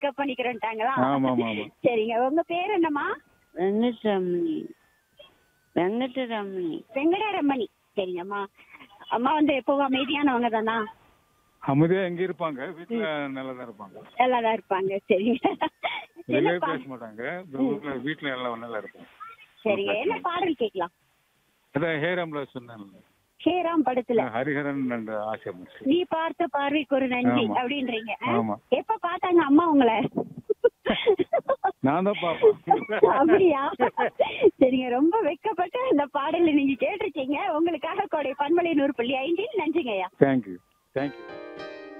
Pickup பண்ணிக்கிறேன்ட்டாங்களா ஆமா, ஆமா, ஆமா. சரிங்க உங்க பேர் என்னம்மா வெங்கட்ரமணி வெங்கட்ரமணி வெங்கடாரமணி சரிங்கம்மா அம்மா வந்து எப்பவும் அமைதியானவங்க தானா அமைதியா எங்க இருப்பாங்க வீட்டுல நல்லா தான் இருப்பாங்க நல்லா தான் இருப்பாங்க சரிங்க வெளியே என்ன பா- பேச மாட்டாங்க வீட்டுல வீட்டுல எல்லாம் நல்லா இருப்பாங்க சரிங்க என்ன பாடல் கேட்கலாம் அதான் ஹேராம்ல சொன்னேன் ஹேராம் படத்துல ஹரிஹரன் என்ற ஆசை முடிச்சு நீ பார்த்த பார்வைக்கு ஒரு நன்றி ஆமா. அப்படின்றீங்க ஆ? ஆமா. எப்ப பார்த்தாங்க அம்மா உங்களை நான் தான் பாப்பேன் அப்படியா சரிங்க ரொம்ப வெக்கப்பட்டு அந்த பாடலை நீங்க கேட்டிருக்கீங்க உங்களுக்காக கோடை பன்மலை நூறு புள்ளி ஐந்தில் நன்றிங்கய்யா தேங்க்யூ தேங்க்யூ